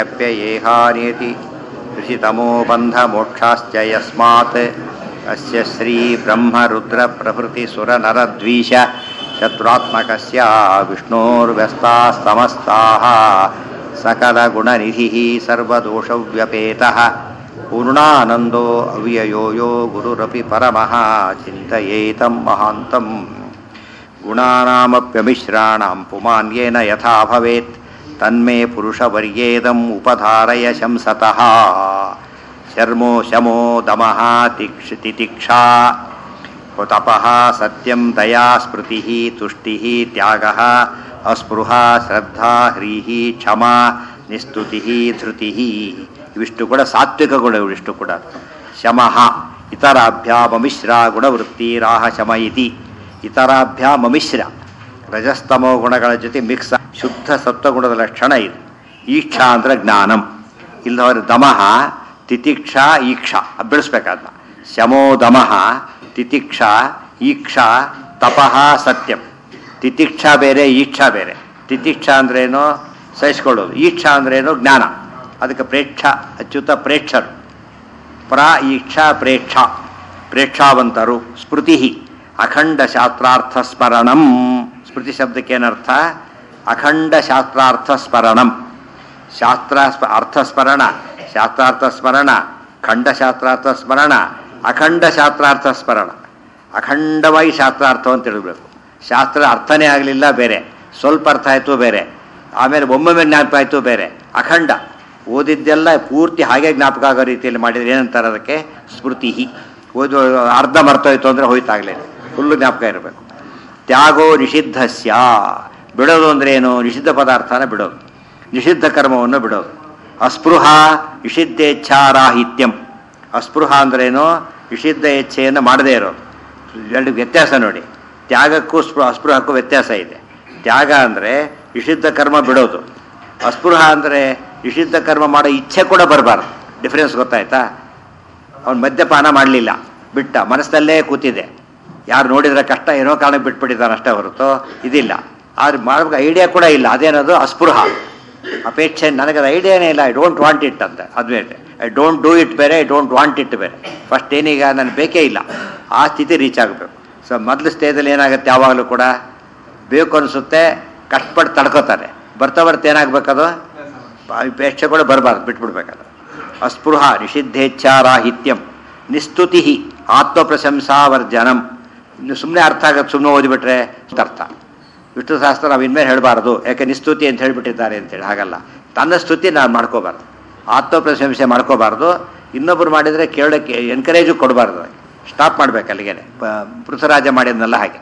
प्ययेहानेति ऋषितमो बन्धमोक्षाश्च यस्मात् अस्य श्रीब्रह्मरुद्रप्रभृतिसुरनरद्वीष शत्रुरात्मकस्य विष्णोर्व्यस्तास्तमस्ताः सकलगुणनिधिः सर्वदोषव्यपेतः पूर्णानन्दो अव्ययो यो गुरुरपि परमः चिन्तयेतं महान्तम् गुणानामप्यमिश्राणां पुमान्येन यथा भवेत् तन्मे पुरुषवर्येदम् उपधारय शंसतः शर्मो शमो दमः तिक्ष तितिक्षा तपः सत्यं दया स्मृतिः तुष्टिः त्यागः अस्पृहा ಶ್ರದ್ಧಾ ಹ್ರೀಹಿ ಕ್ಷಮಾ ನಿಸ್ತುತಿಃ ಧೃತಿಃ ಇವಿಷ್ಟು ಕೂಡ ಸಾತ್ವಿಕ ಗುಣಗಳು ಇಷ್ಟು ಕೂಡ ಶಮಃ ಇತರಾಭ್ಯಾಮಮಿಶ್ರ ಗುಣವೃತ್ತಿರಾಹ ಶಮ ಇತಿ ಇತರಾಭ್ಯಾಮಮಿಶ್ರ ರಜಸ್ತಮೋ ಗುಣಗಳ ಜೊತೆ ಮಿಕ್ಸ್ ಶುದ್ಧ ಸತ್ವಗುಣದ ಲಕ್ಷಣ ಇದು ಈಕ್ಷಾ ಅಂದ್ರೆ ಜ್ಞಾನಂ ಇಲ್ಲದವರು ದಮಃ ತಿತಿಕ್ಷಾ ಈಕ್ಷಾ ಬೆಳೆಸ್ಬೇಕಾದ್ನ ಶಮೋ ದಮಃ ತಿತಿಕ್ಷಾ ಈಕ್ಷಾ ತಪಃ ಸತ್ಯಂ ತಿತಿಕ್ಷಾ ಬೇರೆ ಈಕ್ಷಾ ಬೇರೆ ತಿತಿಕ್ಷಾ ಅಂದ್ರೇನು ಸಹಿಸ್ಕೊಳ್ಳೋದು ಈಕ್ಷಾ ಅಂದ್ರೇನು ಜ್ಞಾನ ಅದಕ್ಕೆ ಪ್ರೇಕ್ಷ ಅಚ್ಯುತ ಪ್ರೇಕ್ಷರು ಪ್ರ ಈಕ್ಷಾ ಪ್ರೇಕ್ಷ ಪ್ರೇಕ್ಷಾವಂತರು ಸ್ಮೃತಿ ಅಖಂಡ ಶಾಸ್ತ್ರಾರ್ಥ ಸ್ಮರಣಂ ಸ್ಮೃತಿ ಶಬ್ದಕ್ಕೆ ಏನರ್ಥ ಅಖಂಡ ಶಾಸ್ತ್ರಾರ್ಥ ಸ್ಮರಣಂ ಶಾಸ್ತ್ರ ಸ್ಮ- ಅರ್ಥ ಸ್ಮರಣ ಶಾಸ್ತ್ರಾರ್ಥ ಸ್ಮರಣ ಖಂಡ ಶಾಸ್ತ್ರಾರ್ಥ ಸ್ಮರಣ ಅಖಂಡ ಶಾಸ್ತ್ರಾರ್ಥ ಸ್ಮರಣ ಅಖಂಡವಾಗಿ ಶಾಸ್ತ್ರಾರ್ಥ ಅಂತ ಹೇಳಬೇಕು ಶಾಸ್ತ್ರ ಅರ್ಥನೇ ಆಗಲಿಲ್ಲ ಬೇರೆ ಸ್ವಲ್ಪ ಅರ್ಥ ಆಯಿತು ಬೇರೆ ಆಮೇಲೆ ಒಮ್ಮೊಮ್ಮೆ ಜ್ಞಾಪಕ ಆಯಿತು ಬೇರೆ ಅಖಂಡ ಓದಿದ್ದೆಲ್ಲ ಪೂರ್ತಿ ಹಾಗೆ ಜ್ಞಾಪಕ ಆಗೋ ರೀತಿಯಲ್ಲಿ ಮಾಡಿದ್ರೆ ಏನಂತಾರೆ ಅದಕ್ಕೆ ಸ್ಮೃತಿ ಓದು ಅರ್ಧ ಮರ್ತೋಯ್ತು ಅಂದರೆ ಹೋಯ್ತಾಗಲೇ ಫುಲ್ಲು ಜ್ಞಾಪಕ ಇರಬೇಕು ತ್ಯಾಗೋ ನಿಷಿದ್ಧಸ್ಯ ಬಿಡೋದು ಅಂದ್ರೆ ಏನು ನಿಷಿದ್ಧ ಪದಾರ್ಥನ ಬಿಡೋದು ನಿಷಿದ್ಧ ಕರ್ಮವನ್ನು ಬಿಡೋದು ಅಸ್ಪೃಹ ನಿಷಿದ್ಧೇಚ್ಛಾರಾಹಿತ್ಯಂ ಅಸ್ಪೃಹ ಅಂದ್ರೇನು ನಿಷಿದ್ಧ ಇಚ್ಛೆಯನ್ನು ಮಾಡದೇ ಇರೋದು ಎರಡು ವ್ಯತ್ಯಾಸ ನೋಡಿ ತ್ಯಾಗಕ್ಕೂ ಸ್ಪೃ ಅಸ್ಪೃಹಕ್ಕೂ ವ್ಯತ್ಯಾಸ ಇದೆ ತ್ಯಾಗ ಅಂದರೆ ನಿಷಿದ್ಧ ಕರ್ಮ ಬಿಡೋದು ಅಸ್ಪೃಹ ಅಂದರೆ ನಿಷಿದ್ಧ ಕರ್ಮ ಮಾಡೋ ಇಚ್ಛೆ ಕೂಡ ಬರಬಾರ್ದು ಡಿಫ್ರೆನ್ಸ್ ಗೊತ್ತಾಯ್ತಾ ಅವನು ಮದ್ಯಪಾನ ಮಾಡಲಿಲ್ಲ ಬಿಟ್ಟ ಮನಸ್ಸಲ್ಲೇ ಕೂತಿದೆ ಯಾರು ನೋಡಿದ್ರೆ ಕಷ್ಟ ಏನೋ ಕಾರಣಕ್ಕೆ ಬಿಟ್ಬಿಟ್ಟಿದ್ದಾನೆ ಅಷ್ಟೇ ಹೊರತು ಇದಿಲ್ಲ ಆದ್ರೆ ಮಾಡ್ಬೇಕು ಐಡಿಯಾ ಕೂಡ ಇಲ್ಲ ಅದೇನದು ಅಸ್ಪೃಹ ಅಪೇಕ್ಷೆ ನನಗದು ಐಡಿಯಾನೇ ಇಲ್ಲ ಐ ಡೋಂಟ್ ವಾಂಟ್ ಇಟ್ ಅಂತ ಅದ್ಮೇಲೆ ಐ ಡೋಂಟ್ ಡೂ ಇಟ್ ಬೇರೆ ಐ ಡೋಂಟ್ ವಾಂಟ್ ಇಟ್ ಬೇರೆ ಫಸ್ಟ್ ಏನೀಗ ನನಗೆ ಬೇಕೇ ಇಲ್ಲ ಆ ಸ್ಥಿತಿ ರೀಚ್ ಆಗಬೇಕು ಸೊ ಮೊದಲು ಸ್ಟೇಜಲ್ಲಿ ಏನಾಗುತ್ತೆ ಯಾವಾಗಲೂ ಕೂಡ ಬೇಕು ಅನಿಸುತ್ತೆ ಕಷ್ಟಪಟ್ಟು ತಡ್ಕೋತಾರೆ ಬರ್ತಾ ಬರ್ತಾ ಏನಾಗಬೇಕದು ಅಪೇಕ್ಷೆ ಕೂಡ ಬರಬಾರ್ದು ಬಿಟ್ಬಿಡ್ಬೇಕದು ಅಸ್ಪೃಹ ನಿಷಿದ್ಧೇಚ್ಛಾರಾಹಿತ್ಯಂ ನಿಸ್ತುತಿ ಆತ್ಮಪ್ರಶಂಸಾವರ್ಜನಂ ಇನ್ನು ಸುಮ್ಮನೆ ಅರ್ಥ ಆಗತ್ತೆ ಸುಮ್ಮನೆ ಓದಿಬಿಟ್ರೆ ಅರ್ಥ ವಿಷ್ಣು ಶಾಸ್ತ್ರ ನಾವು ಇನ್ಮೇಲೆ ಹೇಳಬಾರ್ದು ಯಾಕೆ ನಿಸ್ತುತಿ ಅಂತ ಹೇಳಿಬಿಟ್ಟಿದ್ದಾರೆ ಅಂತೇಳಿ ಹಾಗಲ್ಲ ತನ್ನ ಸ್ತುತಿ ನಾನು ಮಾಡ್ಕೋಬಾರ್ದು ಆತ್ಮಪ್ರಶಂಸೆ ಮಾಡ್ಕೋಬಾರ್ದು ಇನ್ನೊಬ್ಬರು ಮಾಡಿದರೆ ಕೇಳೋಕ್ಕೆ ಎನ್ಕರೇಜು ಕೊಡಬಾರ್ದು ಸ್ಟಾಪ್ ಮಾಡ್ಬೇಕು ಅಲ್ಲಿಗೆ ಪೃಥ್ವರಾಜ ಮಾಡಿದ್ನಲ್ಲ ಹಾಗೆ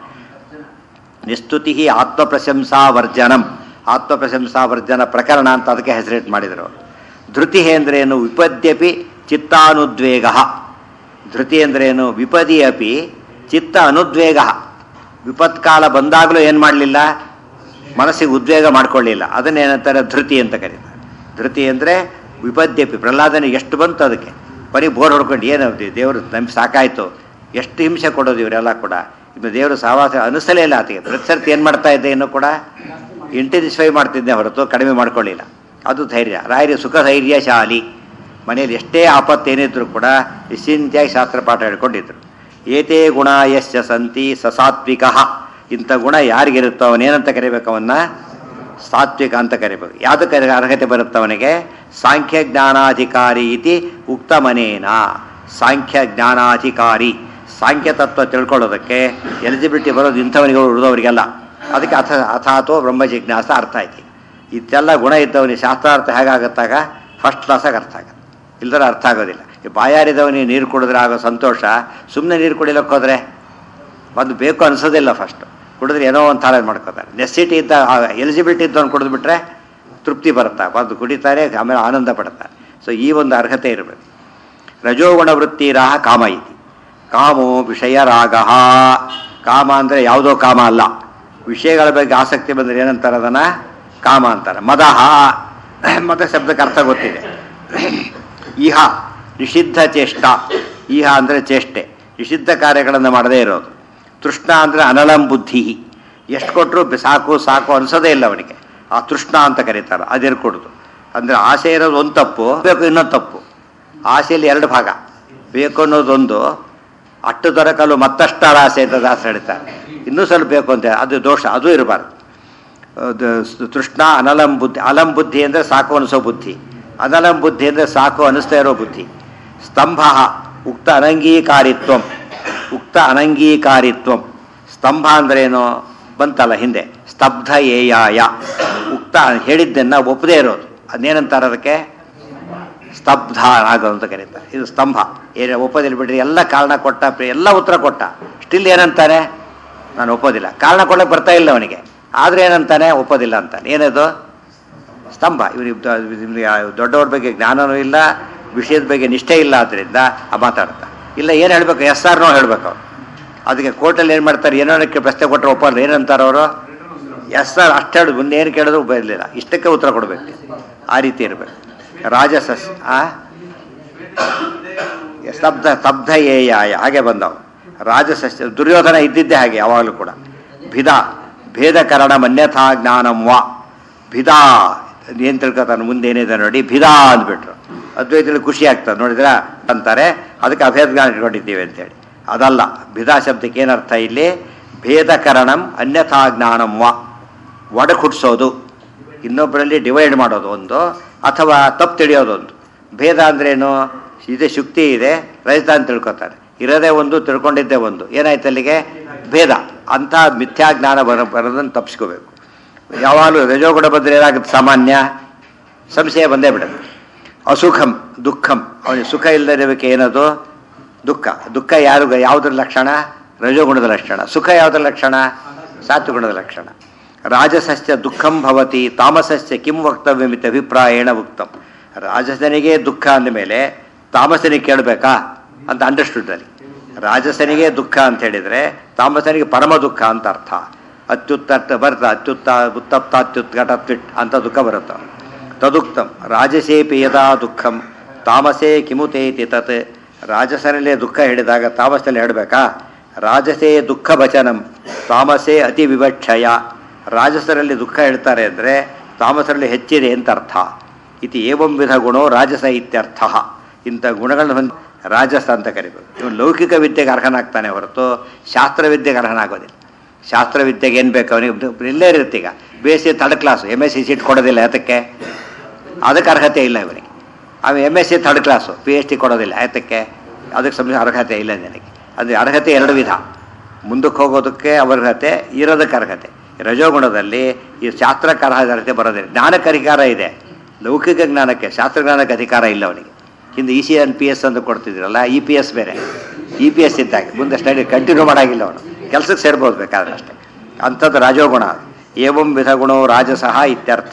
ನಿಸ್ತುತಿ ಆತ್ಮಪ್ರಶಂಸಾವರ್ಜನಂ ಆತ್ಮಪ್ರಶಂಸಾವರ್ಜನ ಪ್ರಕರಣ ಅಂತ ಅದಕ್ಕೆ ಹೆಸರೇಟ್ ಮಾಡಿದರು ಧೃತಿ ಅಂದ್ರೇನು ವಿಪದ್ಯಪಿ ಚಿತ್ತಾನುದ್ವೇಗ ಧೃತಿ ಅಂದ್ರೇನು ವಿಪದಿ ಅಪಿ ಚಿತ್ತ ಅನುದ್ವೇಗ ವಿಪತ್ಕಾಲ ಬಂದಾಗಲೂ ಏನು ಮಾಡಲಿಲ್ಲ ಮನಸ್ಸಿಗೆ ಉದ್ವೇಗ ಮಾಡ್ಕೊಳ್ಳಿಲ್ಲ ಅದನ್ನೇನಂತಾರೆ ಧೃತಿ ಅಂತ ಕರೀತಾರೆ ಧೃತಿ ಅಂದರೆ ವಿಪದ್ಯಪಿ ಪ್ರಹ್ಲಾದನಿಗೆ ಎಷ್ಟು ಬಂತು ಅದಕ್ಕೆ ಬರೀ ಬೋರ್ ಹೊಡ್ಕೊಂಡು ಏನು ದೇವರು ನಮ್ಗೆ ಸಾಕಾಯಿತು ಎಷ್ಟು ಹಿಂಸೆ ಕೊಡೋದು ಇವರೆಲ್ಲ ಕೂಡ ಇನ್ನು ದೇವರು ಸಹವಾಸ ಅನಿಸಲೇ ಇಲ್ಲ ಆತಗೆ ಪ್ರತಿ ಸರ್ತಿ ಏನು ಮಾಡ್ತಾ ಇದ್ದೆ ಇನ್ನೂ ಕೂಡ ಇಂಟೆನ್ಸಿಫೈ ಮಾಡ್ತಿದ್ದೆ ಹೊರತು ಕಡಿಮೆ ಮಾಡ್ಕೊಳ್ಳಿಲ್ಲ ಅದು ಧೈರ್ಯ ರಾಯರಿ ಸುಖ ಧೈರ್ಯ ಶಾಲಿ ಮನೆಯಲ್ಲಿ ಎಷ್ಟೇ ಆಪತ್ತೇನಿದ್ರು ಕೂಡ ನಿಶ್ಚಿಂತೆಯಾಗಿ ಶಾಸ್ತ್ರ ಪಾಠ ಹೇಳ್ಕೊಂಡಿದ್ರು ಏತೇ ಗುಣ ಯಶ್ಚ ಸಂತಿ ಸಸಾತ್ವಿಕ ಇಂಥ ಗುಣ ಯಾರಿಗಿರುತ್ತೋ ಅವನೇನಂತ ಕರಿಬೇಕು ಅವನ್ನ ಸಾತ್ವಿಕ ಅಂತ ಕರಿಬೇಕು ಯಾವುದಕ್ಕೆ ಅರ್ಹತೆ ಬರುತ್ತೆ ಅವನಿಗೆ ಸಾಂಖ್ಯ ಜ್ಞಾನಾಧಿಕಾರಿ ಇತಿ ಉಕ್ತಮನೇನ ಸಾಂಖ್ಯ ಜ್ಞಾನಾಧಿಕಾರಿ ಸಾಂಖ್ಯ ತತ್ವ ತಿಳ್ಕೊಳ್ಳೋದಕ್ಕೆ ಎಲಿಜಿಬಿಲಿಟಿ ಬರೋದು ಇಂಥವನಿಗೆ ಉಳಿದವರಿಗೆಲ್ಲ ಅದಕ್ಕೆ ಅಥ ಅಥಾತೋ ಬ್ರಹ್ಮ ಜಿಜ್ಞಾಸ ಅರ್ಥ ಆಯ್ತು ಇದೆಲ್ಲ ಗುಣ ಇದ್ದವನಿಗೆ ಶಾಸ್ತ್ರಾರ್ಥ ಹೇಗಾಗತ್ತಾಗ ಫಸ್ಟ್ ಕ್ಲಾಸಾಗಿ ಅರ್ಥ ಆಗತ್ತೆ ಇಲ್ದರೆ ಅರ್ಥ ಆಗೋದಿಲ್ಲ ಈ ಬಾಯಾರಿದವನಿಗೆ ನೀರು ಕುಡಿದ್ರೆ ಆಗೋ ಸಂತೋಷ ಸುಮ್ಮನೆ ನೀರು ಕುಡಿಲಕ್ಕೆ ಹೋದರೆ ಒಂದು ಬೇಕು ಅನಿಸೋದಿಲ್ಲ ಫಸ್ಟು ಕುಡಿದ್ರೆ ಏನೋ ಒಂದು ಥರ ಮಾಡ್ಕೋತಾರೆ ನೆಸಿಟಿ ಇದ್ದ ಎಲಿಜಿಬಿಲಿಟಿ ಇದ್ದವನು ಕುಡಿದ್ಬಿಟ್ರೆ ತೃಪ್ತಿ ಬರುತ್ತೆ ಬಂದು ಕುಡಿತಾರೆ ಆಮೇಲೆ ಆನಂದ ಪಡ್ತಾರೆ ಸೊ ಈ ಒಂದು ಅರ್ಹತೆ ಇರಬೇಕು ರಜೋಗುಣ ವೃತ್ತಿರಾಹ ಕಾಮ ಇತಿ ಕಾಮೋ ವಿಷಯ ರಾಗ ಕಾಮ ಅಂದರೆ ಯಾವುದೋ ಕಾಮ ಅಲ್ಲ ವಿಷಯಗಳ ಬಗ್ಗೆ ಆಸಕ್ತಿ ಬಂದರೆ ಏನಂತಾರೆ ಅದನ್ನು ಕಾಮ ಅಂತಾರೆ ಮದಹ ಮದ ಶಬ್ದಕ್ಕೆ ಅರ್ಥ ಗೊತ್ತಿದೆ ಇಹ ನಿಷಿದ್ಧ ಚೇಷ್ಟ ಇಹ ಅಂದರೆ ಚೇಷ್ಟೆ ನಿಷಿದ್ಧ ಕಾರ್ಯಗಳನ್ನು ಮಾಡದೇ ಇರೋದು ತೃಷ್ಣ ಅಂದರೆ ಅನಲಂ ಬುದ್ಧಿ ಎಷ್ಟು ಕೊಟ್ಟರು ಸಾಕು ಸಾಕು ಅನಿಸೋದೇ ಇಲ್ಲ ಅವನಿಗೆ ಆ ತೃಷ್ಣ ಅಂತ ಕರೀತಾರೆ ಅದಿರ್ಕೊಡುದು ಅಂದರೆ ಆಸೆ ಇರೋದು ಒಂದು ತಪ್ಪು ಬೇಕು ಇನ್ನೊಂದು ತಪ್ಪು ಆಸೆಯಲ್ಲಿ ಎರಡು ಭಾಗ ಬೇಕು ಅನ್ನೋದೊಂದು ಅಟ್ಟು ದೊರಕಲು ಮತ್ತಷ್ಟರ ಆಸೆ ಅಂತ ದಾಸ ಹೇಳ್ತಾರೆ ಇನ್ನೂ ಸ್ವಲ್ಪ ಬೇಕು ಅಂತ ಅದು ದೋಷ ಅದು ಇರಬಾರ್ದು ಅದು ತೃಷ್ಣ ಅನಲಂ ಬುದ್ಧಿ ಅಲಂ ಬುದ್ಧಿ ಅಂದರೆ ಸಾಕು ಅನಿಸೋ ಬುದ್ಧಿ ಅನಲಂ ಬುದ್ಧಿ ಅಂದರೆ ಸಾಕು ಅನಿಸ್ತಾ ಇರೋ ಬುದ್ಧಿ ಸ್ತಂಭ ಉಕ್ತ ಅನಂಗೀಕಾರಿತ್ವಂ ಉಕ್ತ ಅನಂಗೀಕಾರಿತ್ವಂ ಸ್ತಂಭ ಅಂದ್ರೇನು ಬಂತಲ್ಲ ಹಿಂದೆ ಸ್ತಬ್ಧ ಏಯಾಯ ಉಕ್ತ ಹೇಳಿದ್ದನ್ನು ಒಪ್ಪದೇ ಇರೋದು ಅದನ್ನೇನಂತಾರೆ ಅದಕ್ಕೆ ಸ್ತಬ್ಧ ಆಗೋದು ಅಂತ ಕರೀತಾರೆ ಇದು ಸ್ತಂಭ ಏನು ಒಪ್ಪೋದಿಲ್ಲ ಬಿಡ್ರಿ ಎಲ್ಲ ಕಾರಣ ಕೊಟ್ಟ ಪ್ರ- ಎಲ್ಲ ಉತ್ತರ ಕೊಟ್ಟ ಸ್ಟಿಲ್ ಏನಂತಾನೆ ನಾನು ಒಪ್ಪೋದಿಲ್ಲ ಕಾರಣ ಕೊಡಕ್ಕೆ ಬರ್ತಾ ಇಲ್ಲ ಅವನಿಗೆ ಆದರೆ ಏನಂತಾನೆ ಒಪ್ಪೋದಿಲ್ಲ ಅಂತಾನೆ ಏನದು ಸ್ತಂಭ ಇವ್ರಿಗೆ ದೊಡ್ಡವ್ರ ಬಗ್ಗೆ ಜ್ಞಾನನೂ ಇಲ್ಲ ವಿಷಯದ ಬಗ್ಗೆ ನಿಷ್ಠೆ ಇಲ್ಲ ಆದ್ದರಿಂದ ಆ ಮಾತಾಡ್ತಾ ಇಲ್ಲ ಏನು ಹೇಳ್ಬೇಕು ಎಸ್ ಆರ್ ನೋ ಹೇಳ್ಬೇಕು ಅವ್ರು ಅದಕ್ಕೆ ಕೋರ್ಟಲ್ಲಿ ಏನು ಮಾಡ್ತಾರೆ ಏನೋ ಏನಕ್ಕೆ ಪ್ರಶ್ನೆ ಕೊಟ್ಟರೆ ಒಪ್ಪಲ್ಲ ಏನಂತಾರೆ ಅವರು ಎಸ್ ಆರ್ ಅಷ್ಟು ಹೇಳೋದು ಮುಂದೆ ಏನು ಕೇಳಿದ್ರು ಬರಲಿಲ್ಲ ಇಷ್ಟಕ್ಕೆ ಉತ್ತರ ಕೊಡಬೇಕು ಆ ರೀತಿ ಇರಬೇಕು ರಾಜಸಸ್ ಆ ಸ್ತಬ್ಧ ಸ್ತಬ್ಧ ಏಯಾಯ ಹಾಗೆ ಬಂದವು ರಾಜಸಸ್ಯ ದುರ್ಯೋಧನ ಇದ್ದಿದ್ದೇ ಹಾಗೆ ಯಾವಾಗಲೂ ಕೂಡ ಭಿದ ಭೇದಕರಣ ಮನ್ಯಥಾ ಜ್ಞಾನಂ ವಾ ಭಿದಾ ಏನು ತಿಳ್ಕೊತಾನೆ ಮುಂದೆ ಏನಿದೆ ನೋಡಿ ಭಿದಾ ಅಂದ್ಬಿಟ್ರು ಅದ್ವೈತದಲ್ಲಿ ಖುಷಿ ಆಗ್ತದೆ ನೋಡಿದ್ರ ಅಂತಾರೆ ಅದಕ್ಕೆ ಅಭೇದ ಜ್ಞಾನ ಇಟ್ಕೊಂಡಿದ್ದೀವಿ ಅಂತೇಳಿ ಅದಲ್ಲ ಭಿದಾ ಶಬ್ದಕ್ಕೆ ಏನರ್ಥ ಇಲ್ಲಿ ಭೇದಕರಣಂ ಅನ್ಯಥಾ ಜ್ಞಾನಂ ವಾ ಒಡಕುಡ್ಸೋದು ಇನ್ನೊಬ್ಬರಲ್ಲಿ ಡಿವೈಡ್ ಮಾಡೋದು ಒಂದು ಅಥವಾ ತಪ್ಪು ತಿಳಿಯೋದೊಂದು ಭೇದ ಅಂದ್ರೇನು ಇದೆ ಶುಕ್ತಿ ಇದೆ ರಹಿತ ಅಂತ ತಿಳ್ಕೊತಾರೆ ಇರೋದೇ ಒಂದು ತಿಳ್ಕೊಂಡಿದ್ದೇ ಒಂದು ಏನಾಯ್ತು ಅಲ್ಲಿಗೆ ಭೇದ ಅಂಥ ಮಿಥ್ಯಾ ಜ್ಞಾನ ಬರ ಬರೋದನ್ನು ತಪ್ಪಿಸ್ಕೋಬೇಕು ಯಾವಾಗಲೂ ರಜೋಗುಣ ಬಂದರೆ ಏನಾಗುತ್ತೆ ಸಾಮಾನ್ಯ ಸಂಶಯ ಬಂದೇ ಬಿಡುತ್ತೆ ಅಸುಖಂ ದುಃಖಂ ಅವನಿಗೆ ಸುಖ ಇಲ್ಲದಿರಬೇಕು ಏನದು ದುಃಖ ದುಃಖ ಯಾರು ಯಾವುದ್ರ ಲಕ್ಷಣ ರಜೋಗುಣದ ಲಕ್ಷಣ ಸುಖ ಯಾವುದರ ಲಕ್ಷಣ ಸಾತ್ವಿಗುಣದ ಲಕ್ಷಣ ರಾಜಸಸ್ಯ ದುಃಖಂ ಭವತಿ ತಾಮಸಸ್ಯ ಕಿಂ ವಕ್ತವ್ಯಮಿತ ಅಭಿಪ್ರಾಯೇಣ ಉಕ್ತಂ ರಾಜಸನಿಗೆ ದುಃಖ ಅಂದಮೇಲೆ ತಾಮಸನಿಗೆ ಕೇಳಬೇಕಾ ಅಂತ ಅಂಡರ್ಸ್ಟುಡ್ ಅಲ್ಲಿ ರಾಜಸನಿಗೆ ದುಃಖ ಅಂತ ಹೇಳಿದರೆ ತಾಮಸನಿಗೆ ಪರಮ ದುಃಖ ಅಂತ ಅರ್ಥ ಅತ್ಯುತ್ತ ಬರ್ತ ಅತ್ಯುತ್ತ ಉತ್ತಪ್ತ ಅತ್ಯುತ್ಕಟ ತ್ವಿಟ್ ಅಂತ ದುಃಖ ಬರುತ್ತೆ ತದುಕ್ತಂ ರಾಜಸೇಪಿ ಯದಾ ದುಃಖಂ ತಾಮಸೇ ಕಿಮುತೇತಿ ತತ್ ರಾಜಸನಲ್ಲೇ ದುಃಖ ಹೇಳಿದಾಗ ತಾಮಸನಲ್ಲಿ ಹೇಳಬೇಕಾ ರಾಜಸೇ ದುಃಖ ವಚನಂ ತಾಮಸೇ ಅತಿ ವಿವಕ್ಷಯ ರಾಜಸರಲ್ಲಿ ದುಃಖ ಹೇಳ್ತಾರೆ ಅಂದರೆ ತಾಮಸರಲ್ಲಿ ಹೆಚ್ಚಿದೆ ಅಂತ ಅರ್ಥ ಇತಿ ಏವಂ ವಿಧ ಗುಣೋ ರಾಜಸ ಇತ್ಯರ್ಥ ಇಂಥ ಗುಣಗಳನ್ನು ಹೊಂದಿ ರಾಜಸ ಅಂತ ಕರಿಬೇಕು ಇವನು ಲೌಕಿಕ ವಿದ್ಯೆಗೆ ಅರ್ಹನಾಗ್ತಾನೆ ಹೊರತು ಶಾಸ್ತ್ರ ವಿದ್ಯೆಗೆ ಅರ್ಹನಾಗೋದಿಲ್ಲ ಶಾಸ್ತ್ರ ವಿದ್ಯೆಗೆ ಏನು ಬೇಕು ಅವನಿಗೆ ಇಲ್ಲೇ ಇರುತ್ತೆ ಈಗ B S C third class M S C seat ಕೊಡೋದಿಲ್ಲ ಯಾತಕ್ಕೆ ಅದಕ್ಕೆ ಅರ್ಹತೆ ಇಲ್ಲ ಇವನಿಗೆ ಅವ M S C third class P H D ಕೊಡೋದಿಲ್ಲ ಯಾತಕ್ಕೆ ಅದಕ್ಕೆ ಸಂಬಂಧ ಅರ್ಹತೆ ಇಲ್ಲ ನನಗೆ ಅದು ಅರ್ಹತೆ ಎರಡು ವಿಧ ಮುಂದಕ್ಕೆ ಹೋಗೋದಕ್ಕೆ ಅರ್ಹತೆ ಇರೋದಕ್ಕೆ ಅರ್ಹತೆ ರಜೋಗುಣದಲ್ಲಿ ಈ ಶಾಸ್ತ್ರಕ್ಕೆ ಅರ್ಹತೆ ಬರೋದಿಲ್ಲ ಜ್ಞಾನಕ್ಕೆ ಅಧಿಕಾರ ಇದೆ ಲೌಕಿಕ ಜ್ಞಾನಕ್ಕೆ ಶಾಸ್ತ್ರ ಜ್ಞಾನಕ್ಕೆ ಅಧಿಕಾರ ಇಲ್ಲ ಅವನಿಗೆ ಹಿಂದೆ E C N P S ಅಂತ ಕೊಡ್ತಿದ್ರಲ್ಲ ಇ ಪಿ ಎಸ್ ಬೇರೆ ಇ ಪಿ ಎಸ್ ಇದ್ದಾಗೆ ಮುಂದೆ ಸ್ಟಡಿ ಕಂಟಿನ್ಯೂ ಮಾಡಾಗಿಲ್ಲ ಅವನು ಕೆಲಸಕ್ಕೆ ಸೇರ್ಬೋದು ಬೇಕಾದ್ರೆ ಅಷ್ಟೇ ಅಂಥದ್ದು ರಾಜೋಗುಣ ಏವಂ ವಿಧ ಗುಣೋ ರಾಜಸಃ ಇತ್ಯರ್ಥ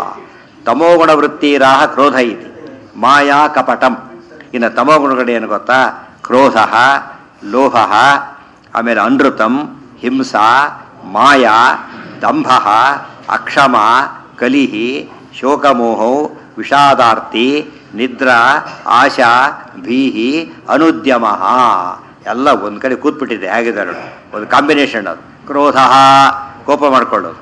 ತಮೋಗುಣ ವೃತ್ತಿರಾಹ ಕ್ರೋಧ ಇತಿ ಮಾಯಾ ಕಪಟಂ ಇನ್ನು ತಮೋಗುಣಗಳು ಏನು ಗೊತ್ತಾ ಕ್ರೋಧ ಲೋಭ ಆಮೇಲೆ ಅನೃತಂ ಹಿಂಸಾ ಮಾಯಾ ದಂಭ ಅಕ್ಷಮ ಕಲಿಹಿ ಶೋಕಮೋಹೌ ವಿಷಾದಾರ್ತಿ ನಿದ್ರಾ ಆಶಾ ಭೀಹಿ ಅನುದ್ಯಮ ಎಲ್ಲ ಒಂದು ಕಡೆ ಕೂತ್ಬಿಟ್ಟಿದೆ ಹೇಗಿದೆ ನೋಡಿ ಒಂದು ಕಾಂಬಿನೇಷನ್ ಅದು ಕ್ರೋಧ ಕೋಪ ಮಾಡ್ಕೊಳ್ಳೋದು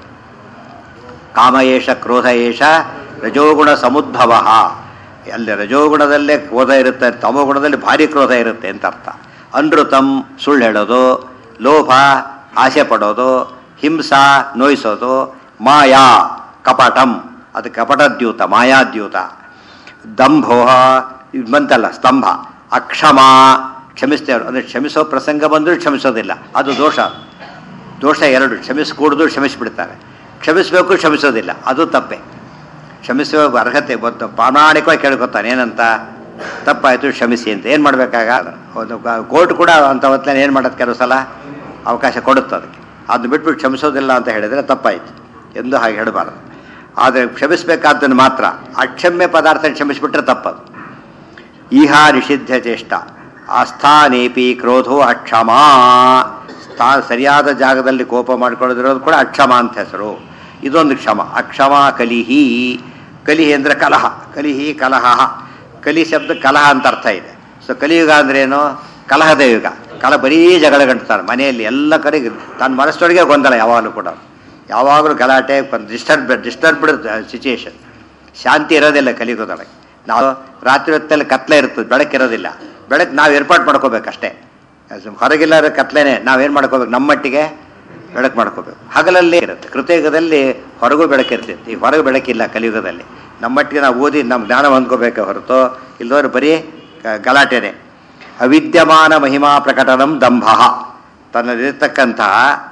ಕಾಮ ಏಷ ಕ್ರೋಧ ಏಷ ರಜೋಗುಣ ಸಮುದ್ಭವ ಅಲ್ಲಿ ರಜೋಗುಣದಲ್ಲೇ ಕ್ರೋಧ ಇರುತ್ತೆ ತಮೋಗುಣದಲ್ಲಿ ಭಾರಿ ಕ್ರೋಧ ಇರುತ್ತೆ ಅಂತ ಅರ್ಥ ಅನೃತಂ ಸುಳ್ಳು ಹೇಳೋದು ಲೋಭ ಆಸೆ ಪಡೋದು ಹಿಂಸಾ ನೋಯಿಸೋದು ಮಾಯಾ ಕಪಟಂ ಅದು ಕಪಟದ್ಯೂತ ಮಾಯಾದ್ಯೂತ ದಂಭೋಹ ಇದು ಬಂತಲ್ಲ ಸ್ತಂಭ ಅಕ್ಷಮ ಕ್ಷಮಿಸ್ತೇವೆ ಅಂದರೆ ಕ್ಷಮಿಸೋ ಪ್ರಸಂಗ ಬಂದರೂ ಕ್ಷಮಿಸೋದಿಲ್ಲ ಅದು ದೋಷ ದೋಷ ಎರಡು ಕ್ಷಮಿಸ್ಕೂಡ್ದು ಕ್ಷಮಿಸಿಬಿಡ್ತಾರೆ ಕ್ಷಮಿಸಬೇಕು ಕ್ಷಮಿಸೋದಿಲ್ಲ ಅದು ತಪ್ಪೆ ಕ್ಷಮಿಸುವ ಅರ್ಹತೆ ಗೊತ್ತು ಪ್ರಾಮಾಣಿಕವಾಗಿ ಕೇಳ್ಕೊತಾನೆ ಏನಂತ ತಪ್ಪಾಯಿತು ಕ್ಷಮಿಸಿ ಅಂತ ಏನು ಮಾಡಬೇಕಾಗ ಒಂದು ಕೋರ್ಟ್ ಕೂಡ ಅಂಥ ಹೊತ್ತಲ್ಲಿ ಏನು ಮಾಡೋದು ಕೆಲವು ಸಲ ಅವಕಾಶ ಕೊಡುತ್ತೆ ಅದಕ್ಕೆ ಅದನ್ನ ಬಿಟ್ಬಿಟ್ಟು ಕ್ಷಮಿಸೋದಿಲ್ಲ ಅಂತ ಹೇಳಿದರೆ ತಪ್ಪಾಯಿತು ಎಂದು ಹಾಗೆ ಹೇಳಬಾರದು ಆದರೆ ಕ್ಷಮಿಸಬೇಕಾದ್ದನ್ನು ಮಾತ್ರ ಅಕ್ಷಮ್ಯ ಪದಾರ್ಥ ಕ್ಷಮಿಸಿಬಿಟ್ರೆ ತಪ್ಪದು ಈಹ ನಿಷಿದ್ಧ ಚೇಷ್ಟ ಆಸ್ಥಾನೇಪಿ ಕ್ರೋಧೋ ಅಕ್ಷಮ ಸ್ಥಾ ಸರಿಯಾದ ಜಾಗದಲ್ಲಿ ಕೋಪ ಮಾಡ್ಕೊಳ್ಳೋದಿರೋದು ಕೂಡ ಅಕ್ಷಮ ಅಂತ ಹೆಸರು ಇದೊಂದು ಕ್ಷಮ ಅಕ್ಷಮ ಕಲಿಹಿ ಕಲಿಹಿ ಅಂದರೆ ಕಲಹ ಕಲಿಹಿ ಕಲಹ ಕಲಿ ಶಬ್ದ ಕಲಹ ಅಂತ ಅರ್ಥ ಇದೆ ಸೊ ಕಲಿಯುಗ ಅಂದ್ರೇನು ಕಲಹದ ಯುಗ ಕಲ ಬರೀ ಜಗಳ ಗಂಟ್ತಾರೆ ಮನೆಯಲ್ಲಿ ಎಲ್ಲ ಕಡೆಗೆ ತನ್ನ ಮನಸ್ಸೊಳಗೆ ಗೊಂದಲ ಯಾವಾಗಲೂ ಕೂಡ ಯಾವಾಗಲೂ ಗಲಾಟೆ ಡಿಸ್ಟರ್ಬ್ ಡಿಸ್ಟರ್ಬ್ಡ್ ಸಿಚುಯೇಷನ್ ಶಾಂತಿ ಇರೋದಿಲ್ಲ ಕಲಿಯುಗದೊಳಗೆ ನಾವು ರಾತ್ರಿ ಹೊತ್ತಲ್ಲಿ ಕತ್ಲೆ ಇರ್ತದೆ ಬೆಳಕಿರೋದಿಲ್ಲ ಬೆಳಕು ನಾವು ಏರ್ಪಾಡು ಮಾಡ್ಕೋಬೇಕಷ್ಟೇ ಅದು ಹೊರಗಿಲ್ಲ ಕತ್ಲೆನೇ ನಾವೇನು ಮಾಡ್ಕೋಬೇಕು ನಮ್ಮ ಮಟ್ಟಿಗೆ ಬೆಳಕು ಮಾಡ್ಕೋಬೇಕು ಹಗಲಲ್ಲಿ ಇರುತ್ತೆ ಕೃತಯುಗದಲ್ಲಿ ಹೊರಗೂ ಬೆಳಕಿರ್ತೈತಿ ಈ ಹೊರಗೆ ಬೆಳಕಿಲ್ಲ ಕಲಿಯುಗದಲ್ಲಿ ನಮ್ಮಟ್ಟಿಗೆ ನಾವು ಓದಿ ನಮ್ಮ ಜ್ಞಾನ ಹೊಂದ್ಕೋಬೇಕೆ ಹೊರತು ಇಲ್ಲದವ್ರು ಬರೀ ಗ- ಗಲಾಟೆನೆ ಅವಿದ್ಯಮಾನ ಮಹಿಮಾ ಪ್ರಕಟನಂ ದಂಭ ತನ್ನಲ್ಲಿರ್ತಕ್ಕಂತಹ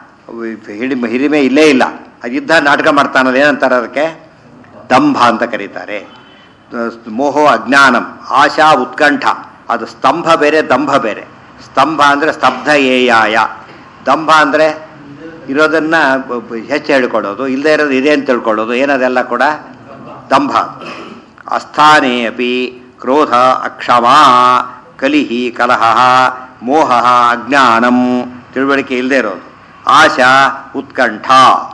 ಹಿಡಿಮೆ ಹಿರಿಮೆ ಇಲ್ಲೇ ಇಲ್ಲ ಅದು ಯುದ್ಧ ನಾಟಕ ಮಾಡ್ತಾನಲ್ಲ ಏನಂತಾರೆ ಅದಕ್ಕೆ ದಂಭ ಅಂತ ಕರೀತಾರೆ ಮೋಹೋ ಅಜ್ಞಾನಂ ಆಶಾ ಉತ್ಕಂಠ ಅದು ಸ್ತಂಭ ಬೇರೆ ದಂಭ ಬೇರೆ ಸ್ತಂಭ ಅಂದರೆ ಸ್ತಬ್ಧ ಏಯಾಯ ದಂಭ ಅಂದರೆ ಇರೋದನ್ನ ಬ- ಬ- ಹೆಚ್ಚು ಹೇಳ್ಕೊಳ್ಳೋದು ಇಲ್ಲದೆ ಇರೋದು ಇದೆ ಅಂತ ತಿಳ್ಕೊಳ್ಳೋದು ಏನದೆಲ್ಲ ಕೂಡ ದಂಭ ಅಸ್ಥಾನೇ ಅಪಿ ಕ್ರೋಧ ಅಕ್ಷಮ ಕಲಿಹಿ ಕಲಹ ಮೋಹ ಅಜ್ಞಾನಂ ತಿಳುವಳಿಕೆ ಇಲ್ಲದೆ ಇರೋದು ಆಶಾ ಉತ್ಕಂಠ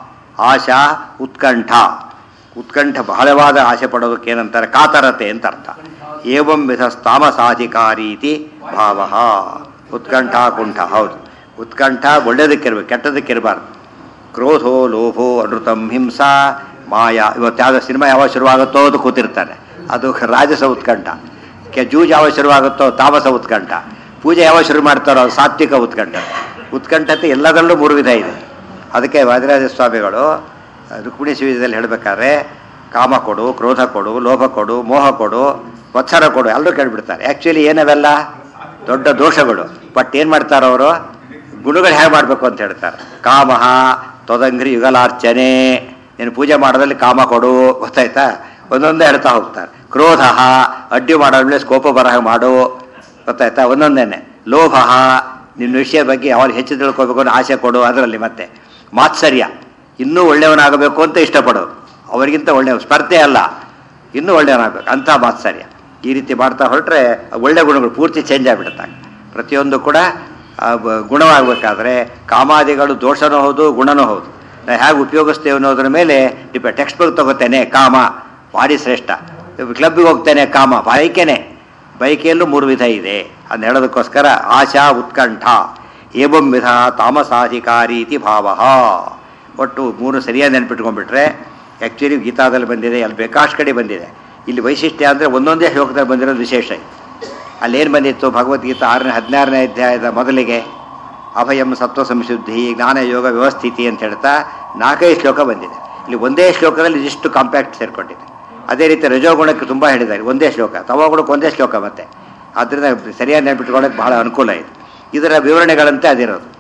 ಆಶಾ ಉತ್ಕಂಠ ಉತ್ಕಂಠ ಬಹಳವಾದ ಆಸೆ ಪಡೋದಕ್ಕೆ ಏನಂತಾರೆ ಕಾತರತೆ ಅಂತ ಅರ್ಥ ಏವಂ ವಿಧ ತಾಮಸಾಧಿಕಾರೀತಿ ಭಾವ ಉತ್ಕಂಠ ಕುಂಠ ಹೌದು ಉತ್ಕಂಠ ಒಳ್ಳೇದಕ್ಕಿರ್ಬೇಕು ಕೆಟ್ಟದಕ್ಕಿರಬಾರ್ದು ಕ್ರೋಧೋ ಲೋಭೋ ಅನೃತಂ ಹಿಂಸಾ ಮಾಯಾ ಇವತ್ತು ಯಾವುದೋ ಸಿನಿಮಾ ಯಾವಾಗ ಶುರುವಾಗುತ್ತೋ ಅದು ಕೂತಿರ್ತಾನೆ ಅದು ರಾಜಸ ಉತ್ಕಂಠ ಕೆ ಜೂಜ್ ಯಾವಾಗ ಶುರುವಾಗುತ್ತೋ ತಾಮಸ ಉತ್ಕಂಠ ಪೂಜೆ ಯಾವಾಗ ಶುರು ಮಾಡ್ತಾರೋ ಅದು ಸಾತ್ವಿಕ ಉತ್ಕಂಠ ಉತ್ಕಂಠತೆ ಎಲ್ಲದರಲ್ಲೂ ಮೂರು ವಿಧ ಇದೆ ಅದಕ್ಕೆ ವಾದಿರಾಜ ಸ್ವಾಮಿಗಳು ರುಕ್ಮಿಣಿ ಶಿವದಲ್ಲಿ ಹೇಳಬೇಕಾದ್ರೆ ಕಾಮ ಕೊಡು ಕ್ರೋಧ ಕೊಡು ಲೋಭ ಕೊಡು ಮೋಹ ಕೊಡು ವತ್ಸರ ಕೊಡು ಎಲ್ಲರೂ ಕೇಳ್ಬಿಡ್ತಾರೆ ಆ್ಯಕ್ಚುಲಿ ಏನವೆಲ್ಲ ದೊಡ್ಡ ದೋಷಗಳು ಬಟ್ ಏನು ಮಾಡ್ತಾರೆ ಅವರು ಗುಣಗಳು ಹೇಗೆ ಮಾಡಬೇಕು ಅಂತ ಹೇಳ್ತಾರೆ ಕಾಮಹ ತೊದಂಗ್ರಿ ಯುಗಲಾರ್ಚನೆ ನೀನು ಪೂಜೆ ಮಾಡೋದ್ರಲ್ಲಿ ಕಾಮ ಕೊಡು ಗೊತ್ತಾಯ್ತಾ ಒಂದೊಂದೇ ಹೇಳ್ತಾ ಹೋಗ್ತಾರೆ ಕ್ರೋಧ ಅಡ್ಡಿ ಮಾಡೋದ್ಮೇಲೆ ಸ್ಕೋಪ ಬರಹ ಮಾಡು ಗೊತ್ತಾಯ್ತಾ ಒಂದೊಂದೇನೆ ಲೋಭ ನಿನ್ನ ವಿಷಯ ಬಗ್ಗೆ ಯಾವಾಗ ಹೆಚ್ಚು ತಿಳ್ಕೊಬೇಕು ಅನ್ನೋ ಆಸೆ ಕೊಡು ಅದರಲ್ಲಿ ಮತ್ತೆ ಮಾತ್ಸರ್ಯ ಇನ್ನೂ ಒಳ್ಳೆಯವನಾಗಬೇಕು ಅಂತ ಇಷ್ಟಪಡೋದು ಅವರಿಗಿಂತ ಒಳ್ಳೆಯ ಸ್ಪರ್ಧೆ ಅಲ್ಲ ಇನ್ನೂ ಒಳ್ಳೆಯವನಾಗಬೇಕು ಅಂಥ ಮಾತ್ಸರ್ಯ ಈ ರೀತಿ ಮಾಡ್ತಾ ಹೊರಟ್ರೆ ಒಳ್ಳೆ ಗುಣಗಳು ಪೂರ್ತಿ ಚೇಂಜ್ ಆಗಿಬಿಡುತ್ತೆ ಪ್ರತಿಯೊಂದು ಕೂಡ ಆ, ಬ- ಗುಣವಾಗಬೇಕಾದ್ರೆ ಕಾಮಾದಿಗಳು ದೋಷನೂ ಹೌದು ಗುಣನೂ ಹೌದು ನಾವು ಹೇಗೆ ಉಪಯೋಗಿಸ್ತೇವೆ ಅನ್ನೋದ್ರ ಮೇಲೆ ಡಿಪೆಂಡ್ ಟೆಕ್ಸ್ಟ್ ಬುಕ್ ತಗೋತೇನೆ ಕಾಮ ಭಾರಿ ಶ್ರೇಷ್ಠ ಕ್ಲಬ್ಬಿಗೆ ಹೋಗ್ತೇನೆ ಕಾಮ ಬೈಕೇನೆ ಬೈಕೆಯಲ್ಲೂ ಮೂರು ವಿಧ ಇದೆ ಅದನ್ನ ಹೇಳೋದಕ್ಕೋಸ್ಕರ ಆಶಾ ಉತ್ಕಂಠ ಏವಂ ವಿಧ ತಾಮಸಾಧಿಕಾರೀತಿ ಭಾವ ಒಟ್ಟು ಮೂರು ಸರಿಯಾಗಿ ನೆನ್ಪಿಟ್ಕೊಂಡ್ಬಿಟ್ರೆ ಆ್ಯಕ್ಚುಲಿ ಗೀತಾದಲ್ಲಿ ಬಂದಿದೆ ಅಲ್ಲಿ ಬೇಕಾಷ್ಟು ಕಡೆ ಬಂದಿದೆ ಇಲ್ಲಿ ವೈಶಿಷ್ಟ್ಯ ಅಂದರೆ ಒಂದೊಂದೇ ಶ್ಲೋಕದಲ್ಲಿ ಬಂದಿರೋದು ವಿಶೇಷ ಅಲ್ಲೇನು ಬಂದಿತ್ತು ಭಗವದ್ಗೀತಾ ಆರನೇ ಹದಿನಾರನೇ ಅಧ್ಯಾಯದ ಮೊದಲಿಗೆ ಅಭಯಂ ಸತ್ವ ಸಂಶುದ್ಧಿ ಜ್ಞಾನ ಯೋಗ ವ್ಯವಸ್ಥಿತಿ ಅಂತ ಹೇಳ್ತಾ ನಾಲ್ಕೈದು ಶ್ಲೋಕ ಬಂದಿದೆ ಇಲ್ಲಿ ಒಂದೇ ಶ್ಲೋಕದಲ್ಲಿ ಇದಿಷ್ಟು ಕಾಂಪ್ಯಾಕ್ಟ್ ಸೇರ್ಕೊಂಡಿದೆ ಅದೇ ರೀತಿ ರಜೋಗುಣಕ್ಕೆ ತುಂಬ ಹೇಳಿದ್ದಾರೆ ಒಂದೇ ಶ್ಲೋಕ ತಮೋಗುಣಕ್ಕೆ ಒಂದೇ ಶ್ಲೋಕ ಮತ್ತೆ ಆದ್ದರಿಂದ ಸರಿಯಾಗಿ ನೆನ್ಪಿಟ್ಕೊಳ್ಳೋಕೆ ಬಹಳ ಅನುಕೂಲ ಇದೆ ಇದರ ವಿವರಣೆಗಳಂತೆ ಅದಿರೋದು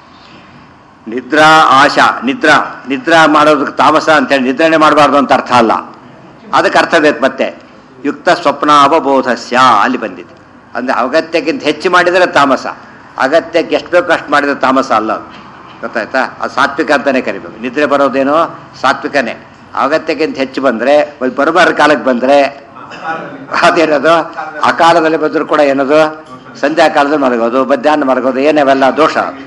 ನಿದ್ರಾ ಆಶಾ ನಿದ್ರಾ ನಿದ್ರಾ ಮಾಡೋದಕ್ಕೆ ತಾಮಸ ಅಂತೇಳಿ ನಿದ್ರಣೆ ಮಾಡಬಾರ್ದು ಅಂತ ಅರ್ಥ ಅಲ್ಲ ಅದಕ್ಕೆ ಅರ್ಥ ಬೇಕು ಮತ್ತೆ ಯುಕ್ತ ಸ್ವಪ್ನ ಅವಬೋಧಸ್ಯ ಅಲ್ಲಿ ಬಂದಿದೆ ಅಂದರೆ ಅಗತ್ಯಕ್ಕಿಂತ ಹೆಚ್ಚು ಮಾಡಿದರೆ ತಾಮಸ ಅಗತ್ಯಕ್ಕೆ ಎಷ್ಟು ಬೇಕೋ ಅಷ್ಟು ಮಾಡಿದರೆ ತಾಮಸ ಅಲ್ಲ ಅದು ಗೊತ್ತಾಯ್ತಾ ಅದು ಸಾತ್ವಿಕ ಅಂತಲೇ ಕರಿಬೇಕು ನಿದ್ರೆ ಬರೋದೇನೋ ಸಾತ್ವಿಕನೇ ಅಗತ್ಯಕ್ಕಿಂತ ಹೆಚ್ಚು ಬಂದರೆ ಬರಬಾರ ಕಾಲಕ್ಕೆ ಬಂದರೆ ಅದೇನದು ಆ ಕಾಲದಲ್ಲಿ ಬಂದರೂ ಕೂಡ ಏನದು ಸಂಧ್ಯಾ ಕಾಲದಲ್ಲಿ ಮಲಗೋದು ಮಧ್ಯಾಹ್ನ ಮಲಗೋದು ಏನೇವೆಲ್ಲ ದೋಷ ಅದು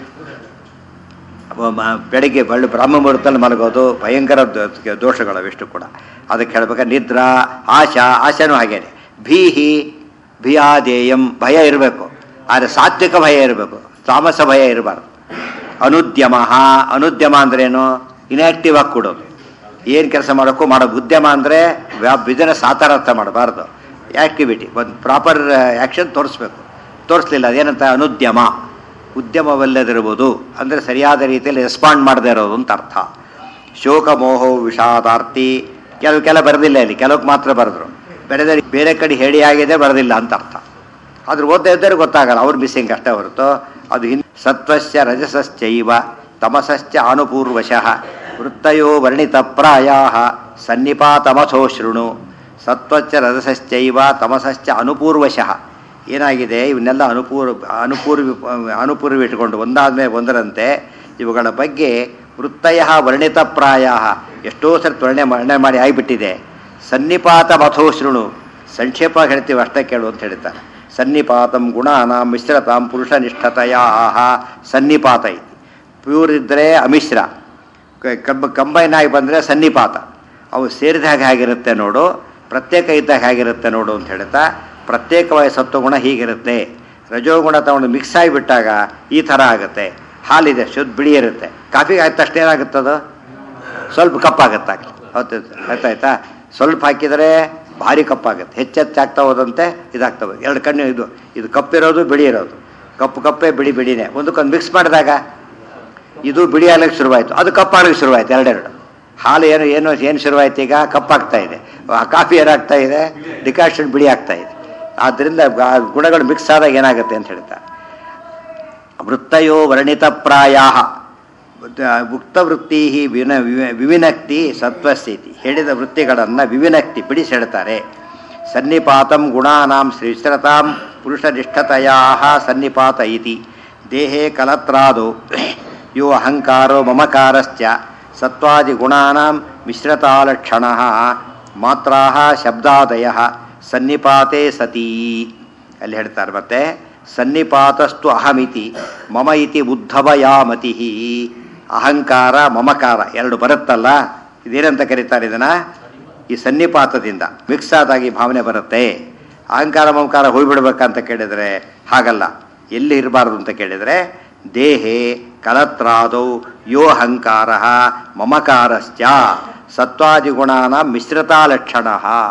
ಮ- ಬೆಳಿಗ್ಗೆ ಬಳ್ಳಿ ಬ್ರಹ್ಮ ಮುಹೂರ್ತದಲ್ಲಿ ಮಲಗೋದು ಭಯಂಕರ ದೋ- ದೋಷಗಳು ಅವಿಷ್ಟು ಕೂಡ ಅದಕ್ಕೆ ಹೇಳ್ಬೇಕಾದ್ರೆ ನಿದ್ರಾ ಆಶಾ ಆಶಾನೂ ಹಾಗೇನೆ ಭೀಹಿ ಭಿಯಾದೇಯಂ ಭಯ ಇರಬೇಕು ಆದರೆ ಸಾತ್ವಿಕ ಭಯ ಇರಬೇಕು ತಾಮಸ ಭಯ ಇರಬಾರ್ದು ಅನುದ್ಯಮ ಅನುದ್ಯಮ ಅಂದ್ರೇನು ಇನ್ಯಾಕ್ಟಿವ್ ಆಗಿ ಕೊಡೋದು ಏನು ಕೆಲಸ ಮಾಡೋಕ್ಕೂ ಮಾಡೋದು ಉದ್ಯಮ ಅಂದರೆ ಬಿಸಿನೆಸ್ ಆ ಥರ ಅರ್ಥ ಮಾಡಬಾರ್ದು ಆ್ಯಕ್ಟಿವಿಟಿ ಒಂದು ಪ್ರಾಪರ್ ಆ್ಯಕ್ಷನ್ ತೋರಿಸ್ಬೇಕು ತೋರಿಸ್ಲಿಲ್ಲ ಅದೇನಂತ ಅನುದ್ಯಮ ಉದ್ಯಮವಲ್ಲದಿರುವುದು ಅಂದರೆ ಸರಿಯಾದ ರೀತಿಯಲ್ಲಿ ರೆಸ್ಪಾಂಡ್ ಮಾಡದೇ ಇರೋದು ಅಂತ ಅರ್ಥ ಶೋಕ ಮೋಹ ವಿಷಾದಾರ್ಥಿ ಕೆಲವು ಕೆಲ ಬರೆದಿಲ್ಲ ಇಲ್ಲಿ ಕೆಲವಕ್ಕೆ ಮಾತ್ರ ಬರೆದ್ರು ಬೇರೆ ಬೇರೆ ಕಡೆ ಹೇಳಿ ಆಗಿದೆ ಬರೆದಿಲ್ಲ ಅಂತ ಅರ್ಥ ಅದ್ರ ಓದ್ತಾ ಇದ್ದರೆ ಗೊತ್ತಾಗಲ್ಲ ಅವ್ರು ಮಿಸ್ಸಿಂಗ್ ಅಷ್ಟೇ ಹೊರತು ಅದು ಹಿನ್ ಸತ್ವಸ್ಯ ರಜಸಶ್ಚೈವ ತಮಸಶ್ಚ ಅನುಪೂರ್ವಶಃ ವೃತ್ತಯೋ ವರ್ಣಿತ ಪ್ರಾಯಾ ಸನ್ನಿಪಾತಮಥೋ ಶೃಣು ಸತ್ವಶ್ಚ ರಜಸಶ್ಚೈವ ತಮಸಶ್ಚ ಅನುಪೂರ್ವಶಃ ಏನಾಗಿದೆ ಇವನ್ನೆಲ್ಲ ಅನುಪೂರ್ವ ಅನುಪೂರ್ವಿ ಅನುಪೂರ್ವ ಇಟ್ಕೊಂಡು ಒಂದಾದ್ಮೇಲೆ ಒಂದರಂತೆ ಇವುಗಳ ಬಗ್ಗೆ ವೃತ್ತಯ ವರ್ಣಿತ ಪ್ರಾಯ ಎಷ್ಟೋ ಸರಿ ವರ್ಣೆ ವರ್ಣನೆ ಮಾಡಿ ಆಗಿಬಿಟ್ಟಿದೆ ಸನ್ನಿಪಾತ ಮಥೋ ಶೃಣು ಸಂಕ್ಷೇಪ ಹೇಳ್ತೀವಿ ಅಷ್ಟೇ ಕೇಳು ಅಂತ ಹೇಳ್ತಾರೆ ಸನ್ನಿಪಾತಂ ಗುಣಾನಾಂ ಮಿಶ್ರತಾಂ ಪುರುಷ ನಿಷ್ಠತೆಯ ಸನ್ನಿಪಾತ ಐತಿ ಪ್ಯೂರ್ ಇದ್ದರೆ ಅಮಿಶ್ರ ಕ- ಕಬ್ಬ ಕಂಬೈನ್ ಆಗಿ ಬಂದರೆ ಸನ್ನಿಪಾತ ಅವು ಸೇರಿದಾಗ ಹೇಗಿರುತ್ತೆ ನೋಡು ಪ್ರತ್ಯೇಕ ಇದ್ದಾಗ ಹೇಗಿರುತ್ತೆ ನೋಡು ಅಂತ ಹೇಳ್ತಾ ಪ್ರತ್ಯೇಕವಾಗಿ ಸತ್ವಗುಣ ಹೀಗಿರುತ್ತೆ ರಜೋಗುಣ ತಗೊಂಡು ಮಿಕ್ಸ್ ಆಗಿಬಿಟ್ಟಾಗ ಈ ಥರ ಆಗುತ್ತೆ ಹಾಲಿದೆ ಶುದ್ಧ ಬಿಳಿ ಇರುತ್ತೆ ಕಾಫಿಗೆ ಆದ ತಕ್ಷಣ ಏನಾಗುತ್ತದು ಸ್ವಲ್ಪ ಕಪ್ಪಾಗತ್ತಾಗಲಿ ಹೌದು ಆಯ್ತಾಯ್ತಾ ಸ್ವಲ್ಪ ಹಾಕಿದರೆ ಭಾರಿ ಕಪ್ಪಾಗುತ್ತೆ ಹೆಚ್ಚೆಚ್ಚಾಗ್ತಾ ಹೋದಂತೆ ಇದಾಗ್ತಾ ಹೋಗುತ್ತೆ ಎರಡು ಕಣ್ಣು ಇದು ಇದು ಕಪ್ಪಿರೋದು ಬಿಳಿ ಇರೋದು ಕಪ್ಪು ಕಪ್ಪೆ ಬಿಳಿ ಬಿಳಿನೇ ಒಂದಕ್ಕೊಂದು ಮಿಕ್ಸ್ ಮಾಡಿದಾಗ ಇದು ಬಿಳಿ ಆಗ್ಲಿಕ್ಕೆ ಶುರುವಾಯಿತು ಅದು ಕಪ್ಪಾಗಲಿಕ್ಕೆ ಶುರುವಾಯಿತು ಎರಡೆರಡು ಹಾಲು ಏನು ಏನು ಏನು ಶುರುವಾಯ್ತು ಈಗ ಕಪ್ಪಾಗ್ತಾ ಇದೆ ಆ ಕಾಫಿ ಏನಾಗ್ತಾ ಇದೆ ಡಿಕಾಷನ್ ಬಿಳಿ ಆಗ್ತಾ ಇದೆ ಆದ್ದರಿಂದ ಆ ಗುಣಗಳು ಮಿಕ್ಸ್ ಆದಾಗ ಏನಾಗುತ್ತೆ ಅಂತ ಹೇಳ್ತಾರೆ ವೃತ್ತಯೋ ವರ್ಣಿತ ಪ್ರಾಯ ಉಕ್ತವೃತ್ತಿ ವಿನ ವಿವ- ವಿವಿನಕ್ತಿ ಸತ್ವಸ್ಥಿತಿ ಹೇಳಿದ ವೃತ್ತಿಗಳನ್ನು ವಿವಿನಕ್ತಿ ಬಿಡಿಸೆಡ್ತಾರೆ ಸನ್ನಿಪಾತಂ ಗುಣಾನಾಂ ಶ್ರೀಶ್ರತಾಂ ಪುರುಷನಿಷ್ಠತೆಯಾ ಸನ್ನಿಪಾತ ಇತಿ ದೇಹೇ ಕಲತ್ರಾದೋ ಯೋ ಅಹಂಕಾರೋ ಮಮಕಾರಶ್ಚ ಸತ್ವಾದಿಗುಣಾನಾಂ ಮಿಶ್ರತಾಲಕ್ಷಣ ಮಾತ್ರಾ ಶಬ್ದಾದಯ ಸನ್ನಿಪಾತೆ ಸತೀ ಅಲ್ಲಿ ಹೇಳ್ತಾರೆ ಮತ್ತೆ ಸನ್ನಿಪಾತಸ್ತು ಅಹಮಿತಿ ಮಮ ಇತಿ ಉದ್ಧವಯಾಮತಿ ಅಹಂಕಾರ ಮಮಕಾರ ಎರಡು ಬರುತ್ತಲ್ಲ ಇದೇನಂತ ಕರೀತಾರೆ ಇದನ್ನ ಈ ಸನ್ನಿಪಾತದಿಂದ ಮಿಕ್ಸ್ ಆದಾಗಿ ಭಾವನೆ ಬರುತ್ತೆ ಅಹಂಕಾರ ಮಮಕಾರ ಹೋಗ್ಬಿಡ್ಬೇಕಂತ ಕೇಳಿದರೆ ಹಾಗಲ್ಲ ಎಲ್ಲಿ ಇರಬಾರ್ದು ಅಂತ ಕೇಳಿದರೆ ದೇಹೆ ಕಲತ್ರಾದೌ ಯೋ ಅಹಂಕಾರ ಮಮಕಾರಶ್ಚ ಸತ್ವಾದಿಗುಣಾನ ಮಿಶ್ರತಾ ಲಕ್ಷಣ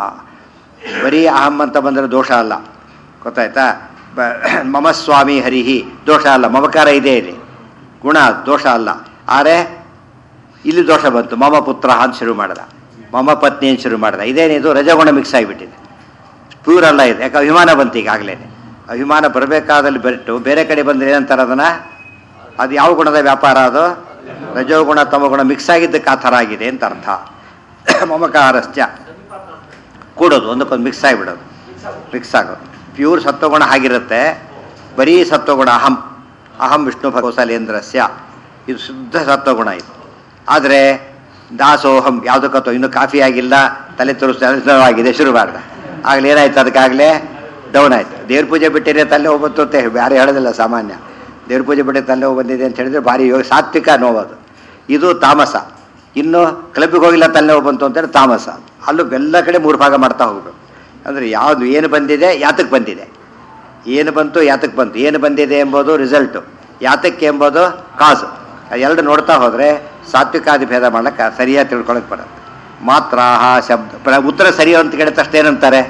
ಬರೀ ಅಹಂ ಅಂತ ಬಂದರೆ ದೋಷ ಅಲ್ಲ ಗೊತ್ತಾಯ್ತಾ ಬ ಮಮ ಸ್ವಾಮಿ ಹರಿಹಿ ದೋಷ ಅಲ್ಲ ಮಮಕಾರ ಇದೆ ಇಲ್ಲಿ ಗುಣ ದೋಷ ಅಲ್ಲ ಆದರೆ ಇಲ್ಲಿ ದೋಷ ಬಂತು ಮಮ ಪುತ್ರ ಅಂತ ಶುರು ಮಾಡ್ದ ಮಮ ಪತ್ನಿ ಅಂತ ಶುರು ಮಾಡ್ದ ಇದೇನಿದು ರಜಗುಣ ಮಿಕ್ಸ್ ಆಗಿಬಿಟ್ಟಿದೆ ಪ್ಯೂರ್ ಅಲ್ಲ ಇದೆ ಯಾಕೆ ಅಭಿಮಾನ ಬಂತು ಈಗಾಗಲೇ ಅಭಿಮಾನ ಬರಬೇಕಾದಲ್ಲಿ ಬಿಟ್ಟು ಬೇರೆ ಕಡೆ ಬಂದರೆ ಏನಂತಾರೆ ಅದನ್ನು ಅದು ಯಾವ ಗುಣದ ವ್ಯಾಪಾರ ಅದು ರಜೋಗುಣ ತಮಗುಣ ಮಿಕ್ಸ್ ಆಗಿದ್ದಕ್ಕೆ ಆ ಥರ ಆಗಿದೆ ಅಂತ ಅರ್ಥ ಮಮಕಾರಶ್ಚ ಕೂಡೋದು ಒಂದಕ್ಕೊಂದು ಮಿಕ್ಸ್ ಆಗಿಬಿಡೋದು ಮಿಕ್ಸ್ ಆಗೋದು ಪ್ಯೂರ್ ಸತ್ವಗುಣ ಆಗಿರುತ್ತೆ ಬರೀ ಸತ್ವಗುಣ ಅಹಂ ಅಹಂ ವಿಷ್ಣು ಭಗವಸಲೇಂದ್ರಸ್ಯ ಇದು ಶುದ್ಧ ಸತ್ವಗುಣ ಇದು ಆದರೆ ದಾಸೋಹಂ ಯಾವುದಕ್ಕತ್ತೋ ಇನ್ನೂ ಕಾಫಿ ಆಗಿಲ್ಲ ತಲೆ ತುರಿಸ್ತಾಗಿದೆ ಶುರು ಮಾಡ್ದ ಆಗಲೇ ಏನಾಯ್ತು ಅದಕ್ಕಾಗಲೇ ಡೌನ್ ಆಯ್ತು ದೇವ್ರ ಪೂಜೆ ಬಿಟ್ಟಿದ್ರೆ ತಲೆ ಹೋಗ್ಬತ್ತು ಅಂತ ಯಾರು ಹೇಳೋದಿಲ್ಲ ಸಾಮಾನ್ಯ ದೇವ್ರ ಪೂಜೆ ಬಿಟ್ಟರೆ ತಲೆ ಹೋಗಿ ಬಂದಿದೆ ಅಂತ ಹೇಳಿದ್ರೆ ಭಾರಿ ಯೋಗ ಸಾತ್ವಿಕ ನೋವದು ಇದು ತಾಮಸ ಇನ್ನು ಕ್ಲಬ್ಬಿಗೆ ಹೋಗಿಲ್ಲ ತಲೆ ಹೋಗಿ ಬಂತು ಅಂತೇಳಿ ತಾಮಸ ಅಲ್ಲೂ ಎಲ್ಲ ಕಡೆ ಮೂರು ಭಾಗ ಮಾಡ್ತಾ ಹೋಗ್ಬೇಕು ಅಂದರೆ ಯಾವುದು ಏನು ಬಂದಿದೆ ಯಾತಕ್ಕೆ ಬಂದಿದೆ ಏನು ಬಂತು ಯಾತಕ್ಕೆ ಬಂತು ಏನು ಬಂದಿದೆ ಎಂಬುದು ರಿಸಲ್ಟು ಯಾತಕ್ಕೆ ಎಂಬುದು ಕಾಸು ಎರಡು ನೋಡ್ತಾ ಹೋದರೆ ಸಾತ್ವಿಕಾದಿ ಭೇದ ಮಾಡಕ್ಕೆ ಸರಿಯಾಗಿ ತಿಳ್ಕೊಳಕ್ಕೆ ಬರುತ್ತೆ ಮಾತ್ರ ಶಬ್ದ ಪ್ರ- ಉತ್ತರ ಸರಿ ಅಂತ ಕೇಳಿದ ತಕ್ಷಣ ಏನಂತಾರೆ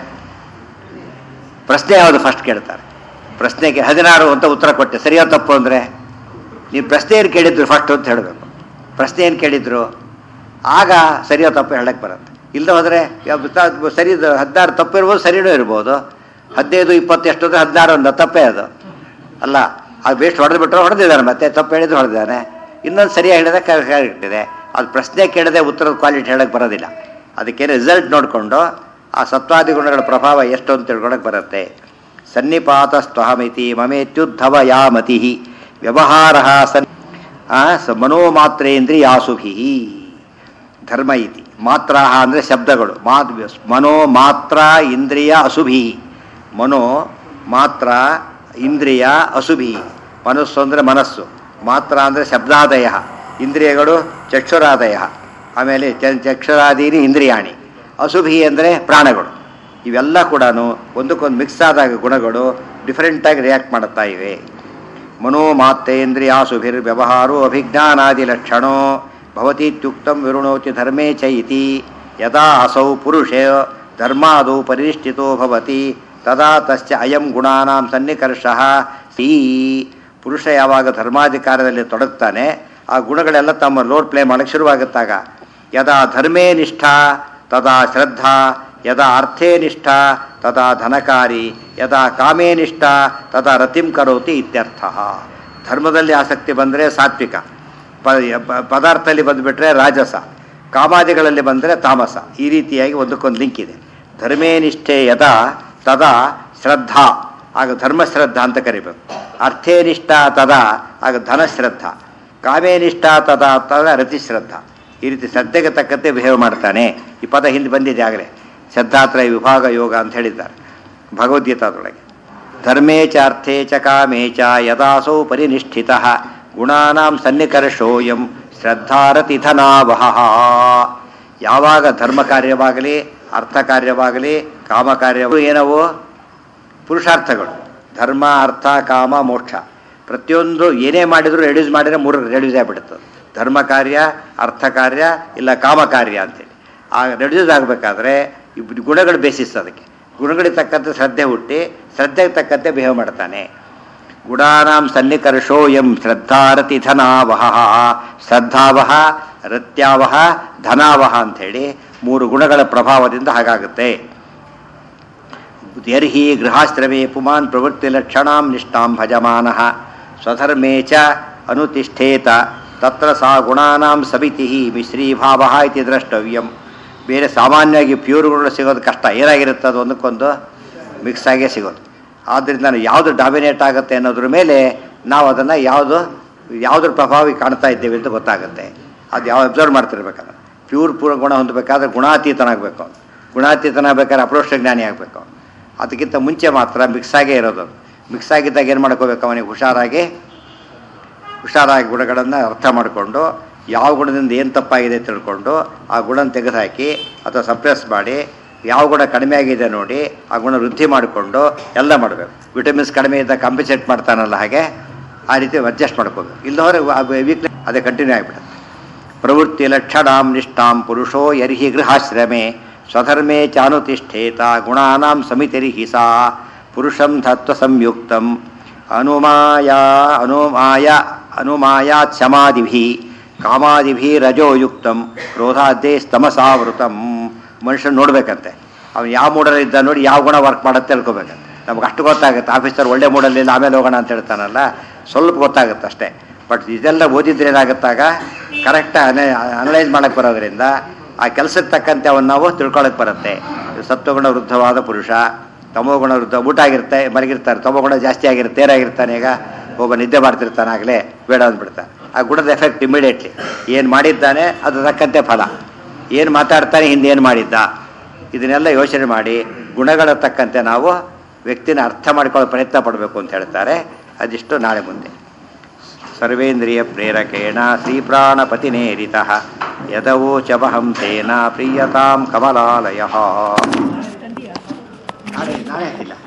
ಪ್ರಶ್ನೆ ಯಾವುದು ಫಸ್ಟ್ ಕೇಳ್ತಾರೆ ಪ್ರಶ್ನೆಗೆ ಹದಿನಾರು ಅಂತ ಉತ್ತರ ಕೊಟ್ಟೆ ಸರಿಯೋ ತಪ್ಪು ಅಂದರೆ ನೀವು ಪ್ರಶ್ನೆ ಏನು ಕೇಳಿದ್ರು ಫಸ್ಟ್ ಅಂತ ಹೇಳಬೇಕು ಪ್ರಶ್ನೆ ಏನು ಕೇಳಿದ್ರು ಆಗ ಸರಿಯೋ ತಪ್ಪು ಹೇಳಕ್ಕೆ ಬರುತ್ತೆ ಇಲ್ಲದೆ ಹೋದರೆ ಸರಿ ಹದಿನಾರು ತಪ್ಪು ಇರ್ಬೋದು ಸರಿನೂ ಇರ್ಬೋದು ಹದಿನೈದು ಇಪ್ಪತ್ತು ಎಷ್ಟು ಅಂದರೆ ಹದಿನಾರು ಒಂದು ತಪ್ಪೇ ಅದು ಅಲ್ಲ ಅದು ಬೇಸ್ಟ್ ಹೊಡೆದು ಬಿಟ್ಟರೆ ಹೊಡೆದಿದ್ದಾನೆ ಮತ್ತೆ ತಪ್ಪು ಹೇಳಿದ್ರು ಹೊಡೆದಿದ್ದಾನೆ ಇನ್ನೊಂದು ಸರಿಯಾಗಿ ಹೇಳಿದ್ರೆ ಕರೆಕ್ಟ್ ಇದೆ ಅದು ಪ್ರಶ್ನೆ ಕೇಳದೆ ಉತ್ತರದ ಕ್ವಾಲಿಟಿ ಹೇಳಕ್ಕೆ ಬರೋದಿಲ್ಲ ಅದಕ್ಕೆ ರಿಸಲ್ಟ್ ನೋಡಿಕೊಂಡು ಆ ಸತ್ವಾದಿ ಗುಣಗಳ ಪ್ರಭಾವ ಎಷ್ಟು ಅಂತ ತಿಳ್ಕೊಳಕ್ಕೆ ಬರುತ್ತೆ ಸನ್ನಿಪಾತ ಸ್ವಹಮಿತಿ ಮಮೇತ್ಯುದ್ಧವ ಯಾ ಮತಿ ವ್ಯವಹಾರ ಸನ್ ಆ, ಸ ಮನೋಮಾತ್ರೇಂದ್ರಿಯಾಸುಭಿ ಧರ್ಮ ಇತಿ ಮಾತ್ರ ಅಂದರೆ ಶಬ್ದಗಳು ಮಾತ್ ಮನೋ ಮಾತ್ರ ಇಂದ್ರಿಯ ಅಸುಭಿ ಮನೋ ಮಾತ್ರ ಇಂದ್ರಿಯ ಅಸುಭಿ ಮನಸ್ಸು ಅಂದರೆ ಮನಸ್ಸು ಮಾತ್ರ ಅಂದರೆ ಶಬ್ದಾದಯ ಇಂದ್ರಿಯಗಳು ಚಕ್ಷುರಾದಯ ಆಮೇಲೆ ಚ ಚಕ್ಷುರಾದೀನಿ ಇಂದ್ರಿಯಾಣಿ ಅಸುಭಿ ಅಂದರೆ ಪ್ರಾಣಗಳು ಇವೆಲ್ಲ ಕೂಡ ಒಂದಕ್ಕೊಂದು ಮಿಕ್ಸ್ ಆದಾಗ ಗುಣಗಳು ಡಿಫರೆಂಟಾಗಿ ರಿಯಾಕ್ಟ್ ಮಾಡುತ್ತಾ ಇವೆ ಮನೋಮಾತ್ತೇಂದ್ರಿಯಾಸುಭಿರ್ ವ್ಯವಹಾರೋ ಅಭಿಜ್ಞಾನಾದಿ ಲಕ್ಷಣೋ ಭವತೀತ್ಯುಕ್ತಂ ವಿರುಣೋತಿ ಧರ್ಮೇ ಚ ಇತಿ ಯದಾ ಅಸೌ ಪುರುಷ ಧರ್ಮಾದೌ ಪರಿನಿಷ್ಠಿತೋ ಭವತಿ ತದಾ ತಸ್ಯ ಅಯಂ ಗುಣಾನಾಂ ಸನ್ನಿಕರ್ಷಃ ಸಿ ಪುರುಷ ಯಾವಾಗ ಧರ್ಮಾಧಿಕಾರದಲ್ಲಿ ತೊಡಗ್ತಾನೆ ಆ ಗುಣಗಳೆಲ್ಲ ತಮ್ಮ ಲೋಡ್ ಪ್ಲೇ ಮಾಡಕ್ಕೆ ಶುರುವಾಗುತ್ತಾಗ ಯದಾ ಧರ್ಮೇ ನಿಷ್ಠಾ ತದಾ ಶ್ರದ್ಧಾ ಯದಾ ಅರ್ಥೇ ನಿಷ್ಠಾ ತದಾ ಧನಕಾರಿ ಯದಾ ಕಾಮೇ ನಿಷ್ಠಾ ತದಾ ರತಿಂ ಕರೋತಿ ಇತ್ಯರ್ಥ ಧರ್ಮದಲ್ಲಿ ಆಸಕ್ತಿ ಬಂದರೆ ಸಾತ್ವಿಕ ಪ ಪ- ಪದಾರ್ಥದಲ್ಲಿ ಬಂದುಬಿಟ್ರೆ ರಾಜಸ ಕಾಮಾದಿಗಳಲ್ಲಿ ಬಂದರೆ ತಾಮಸ ಈ ರೀತಿಯಾಗಿ ಒಂದಕ್ಕೊಂದು ಲಿಂಕ್ ಇದೆ ಧರ್ಮೇ ನಿಷ್ಠೆ ಯದಾ ತದಾ ಶ್ರದ್ಧಾ ಆಗ ಧರ್ಮಶ್ರದ್ಧಾ ಅಂತ ಕರಿಬೇಕು ಅರ್ಥೇ ನಿಷ್ಠಾ ತದಾ ಆಗ ಧನಶ್ರದ್ಧಾ ಕಾಮೇ ನಿಷ್ಠಾ ತದಾ ತದಾ ರತಿಶ್ರದ್ಧಾ ಈ ರೀತಿ ಶ್ರದ್ಧೆಗೆ ತಕ್ಕಂತೆ ಬಿಹೇವ್ ಮಾಡ್ತಾನೆ ಈ ಪದ ಹಿಂದೆ ಬಂದಿದೆ ಆಗಲೇ ಶ್ರದ್ಧಾತ್ರಯ ವಿಭಾಗ ಯೋಗ ಅಂತ ಹೇಳಿದ್ದಾರೆ ಭಗವದ್ಗೀತಾದೊಳಗೆ ಧರ್ಮೇ ಚ ಅರ್ಥೇ ಚ ಕಾಮೇ ಚ ಯದಾಸೌ ಪರಿನಿಷ್ಠಿತ ಗುಣಾನಾಂ ಸನ್ನಿಕರ್ಷೋಯಂ ಶ್ರದ್ಧಾರತಿಥನಾವಹ ಯಾವಾಗ ಧರ್ಮ ಕಾರ್ಯವಾಗಲಿ ಅರ್ಥ ಕಾರ್ಯವಾಗಲಿ ಕಾಮ ಕಾರ್ಯವಾಗಲಿ ಏನವು ಪುರುಷಾರ್ಥಗಳು ಧರ್ಮ ಅರ್ಥ ಕಾಮ ಮೋಕ್ಷ ಪ್ರತಿಯೊಂದು ಏನೇ ಮಾಡಿದರೂ ರೆಡ್ಯೂಸ್ ಮಾಡಿದರೆ ಮೂರು ರೆಡ್ಯೂಸ್ ಆಗಿಬಿಡುತ್ತೆ ಧರ್ಮ ಕಾರ್ಯ ಅರ್ಥ ಕಾರ್ಯ ಇಲ್ಲ ಕಾಮ ಕಾರ್ಯ ಅಂತೇಳಿ ಆ ರೆಡ್ಯೂಸ್ ಆಗಬೇಕಾದ್ರೆ ಗುಣಗಳು ಬೇಸಿಸ್ ಅದಕ್ಕೆ ಗುಣಗಳಿಗೆ ತಕ್ಕಂತೆ ಶ್ರದ್ಧೆ ಹುಟ್ಟಿ ಶ್ರದ್ಧೆಗೆ ತಕ್ಕಂತೆ ಬಿಹೇವ್ ಮಾಡ್ತಾನೆ ಗುಣಾನಾಂ ಸನ್ನಿಕರ್ಷೋ ಎಂ ಶ್ರದ್ಧಾರತಿ ಧನಾವಹ ಶ್ರದ್ಧಾವಹ ರತ್ಯಾವಹ ಧನಾವಹ ಅಂಥೇಳಿ ಮೂರು ಗುಣಗಳ ಪ್ರಭಾವದಿಂದ ಹಾಗಾಗುತ್ತೆ ಯರ್ಹಿ ಗೃಹಾಶ್ರಮೇ ಪುಮಾನ್ ಪ್ರವೃತ್ತಿ ಲಕ್ಷಣಾಂ ನಿಷ್ಠಾಂ ಭಜಮಾನಃ ಸ್ವಧರ್ಮೇ ಚ ಅನುತಿಷ್ಠೇತ ತತ್ರ ಸಾ ಗುಣಾನಾಂ ಸಮಿತಿ ಮಿಶ್ರೀಭಾವ ಇತಿ ದ್ರಷ್ಟವ್ಯಂ ಬೇರೆ ಸಾಮಾನ್ಯವಾಗಿ ಪ್ಯೂರ್ ಗುಣಗಳು ಸಿಗೋದು ಕಷ್ಟ ಏನಾಗಿರುತ್ತೆ ಅದು ಒಂದಕ್ಕೊಂದು ಮಿಕ್ಸ್ ಆಗೇ ಸಿಗೋದು ಆದ್ದರಿಂದ ನಾವು ಯಾವುದು ಡಾಮಿನೇಟ್ ಆಗುತ್ತೆ ಅನ್ನೋದ್ರ ಮೇಲೆ ನಾವು ಅದನ್ನು ಯಾವುದು ಯಾವುದ್ರ ಪ್ರಭಾವ ಕಾಣ್ತಾ ಇದ್ದೇವೆ ಅಂತ ಗೊತ್ತಾಗುತ್ತೆ ಅದು ಯಾವ ಅಬ್ಸರ್ವ್ ಮಾಡ್ತಿರ್ಬೇಕಾದ್ರೆ ಪ್ಯೂರ್ ಪೂರ್ಣ ಗುಣ ಹೊಂದಬೇಕಾದ್ರೆ ಗುಣಾತೀತನಾಗಬೇಕು ಗುಣಾತೀತನ ಬೇಕಾದ್ರೆ ಅಪ್ರೋಷ್ಟ ಜ್ಞಾನಿ ಆಗಬೇಕು ಅದಕ್ಕಿಂತ ಮುಂಚೆ ಮಾತ್ರ ಮಿಕ್ಸ್ ಆಗೇ ಇರೋದು ಮಿಕ್ಸ್ ಆಗಿದ್ದಾಗ ಏನು ಮಾಡ್ಕೋಬೇಕು ಅವನಿಗೆ ಹುಷಾರಾಗಿ ಹುಷಾರಾಗಿ ಗುಣಗಳನ್ನು ಅರ್ಥ ಮಾಡಿಕೊಂಡು ಯಾವ ಗುಣದಿಂದ ಏನು ತಪ್ಪಾಗಿದೆ ತಿಳ್ಕೊಂಡು ಆ ಗುಣನ ತೆಗೆದುಹಾಕಿ ಅಥವಾ ಸಪ್ರೆಸ್ ಮಾಡಿ ಯಾವ ಗುಣ ಕಡಿಮೆ ಆಗಿದೆ ನೋಡಿ ಆ ಗುಣ ವೃದ್ಧಿ ಮಾಡಿಕೊಂಡು ಎಲ್ಲ ಮಾಡಬೇಕು ವಿಟಮಿನ್ಸ್ ಕಡಿಮೆ ಇದ್ದಾಗ ಕಾಂಪಿಸೇಟ್ ಮಾಡ್ತಾನಲ್ಲ ಹಾಗೆ ಆ ರೀತಿ ಅಡ್ಜಸ್ಟ್ ಮಾಡ್ಕೋಬೇಕು ಇಲ್ಲದವರೆ ವೀಕ್ನೆಸ್ ಅದೇ ಕಂಟಿನ್ಯೂ ಆಗಿಬಿಡುತ್ತೆ ಪ್ರವೃತ್ತಿ ಲಕ್ಷಣಾಂ ನಿಷ್ಠಾಂ ಪುರುಷೋ ಯರ್ಹಿ ಗೃಹಾಶ್ರಮೆ ಸ್ವಧರ್ಮೇ ಚಾನುತಿಷ್ಠೇತ ಗುಣಾನಾಂ ಸಮಿತಿರ್ಹಿ ಸಾ ಪುರುಷಂ ತತ್ವ ಸಂಯುಕ್ತಂ ಅನುಮಾಯ ಅನುಮಾಯ ಅನುಮಾಯಾತ್ ಸಮಾಧಿಭಿ ಕಾಮಾದಿಭಿ ರಜೋಯುಕ್ತಂ ಕ್ರೋಧಾದ್ದೇ ಸ್ತಮಸಾವೃತಂ ಮನುಷ್ಯನ ನೋಡ್ಬೇಕಂತೆ ಅವ್ನು ಯಾವ ಮೂಡಲ್ಲಿ ಇದ್ದ ನೋಡಿ ಯಾವ ಗುಣ ವರ್ಕ್ ಮಾಡುತ್ತೆ ತಿಳ್ಕೊಬೇಕಂತೆ ನಮ್ಗೆ ಅಷ್ಟು ಗೊತ್ತಾಗುತ್ತೆ ಆಫೀಸರ್ ಒಳ್ಳೆ ಮೂಡಲ್ಲಿಲ್ಲ ಆಮೇಲೆ ಹೋಗೋಣ ಅಂತ ಹೇಳ್ತಾನಲ್ಲ ಸ್ವಲ್ಪ ಗೊತ್ತಾಗುತ್ತೆ ಅಷ್ಟೇ ಬಟ್ ಇದೆಲ್ಲ ಓದಿದ್ರೆ ಏನಾಗುತ್ತಾಗ ಕರೆಕ್ಟ್ ಅನಲೈಸ್ ಮಾಡಕ್ಕೆ ಬರೋದ್ರಿಂದ ಆ ಕೆಲಸಕ್ಕೆ ತಕ್ಕಂತೆ ಅವನ್ನ ನಾವು ತಿಳ್ಕೊಳಕ್ಕೆ ಬರುತ್ತೆ ಸತ್ವಗುಣ ವೃದ್ಧವಾದ ಪುರುಷ ತಮೋಗುಣ ವೃದ್ಧ ಊಟ ಆಗಿರುತ್ತೆ ಮಲಗಿರ್ತಾರೆ ತಮೋಗುಣ ಜಾಸ್ತಿ ಆಗಿರುತ್ತೆ ತೇರಾಗಿರ್ತಾನೆ ಈಗ ಒಬ್ಬ ನಿದ್ದೆ ಮಾಡ್ತಿರ್ತಾನೆ ಆಗಲೇ ಬೇಡ ಅಂದ್ಬಿಡ್ತಾನೆ ಆ ಗುಣದ ಎಫೆಕ್ಟ್ ಇಮಿಡಿಯೇಟ್ಲಿ ಏನು ಮಾಡಿದ್ದಾನೆ ಅದು ತಕ್ಕಂತೆ ಫಲ ಏನು ಮಾತಾಡ್ತಾನೆ ಹಿಂದೆ ಏನು ಮಾಡಿದ್ದ ಇದನ್ನೆಲ್ಲ ಯೋಚನೆ ಮಾಡಿ ಗುಣಗಳ ತಕ್ಕಂತೆ ನಾವು ವ್ಯಕ್ತಿನ ಅರ್ಥ ಮಾಡ್ಕೊಳ್ಳೋ ಪ್ರಯತ್ನ ಪಡಬೇಕು ಅಂತ ಹೇಳ್ತಾರೆ ಅದಿಷ್ಟು ನಾಳೆ ಮುಂದೆ ಸರ್ವೇಂದ್ರಿಯ ಪ್ರೇರಕೇಣ ಶ್ರೀಪ್ರಾಣಪತಿನೇರಿತ ಯದವೋಚಮಹಂ ತೇನ ಪ್ರೀಯತಾಂ ಕಮಲಾಲಯ ನಾಳೆ ನಾಳೆ ಹಾಕಿಲ್ಲ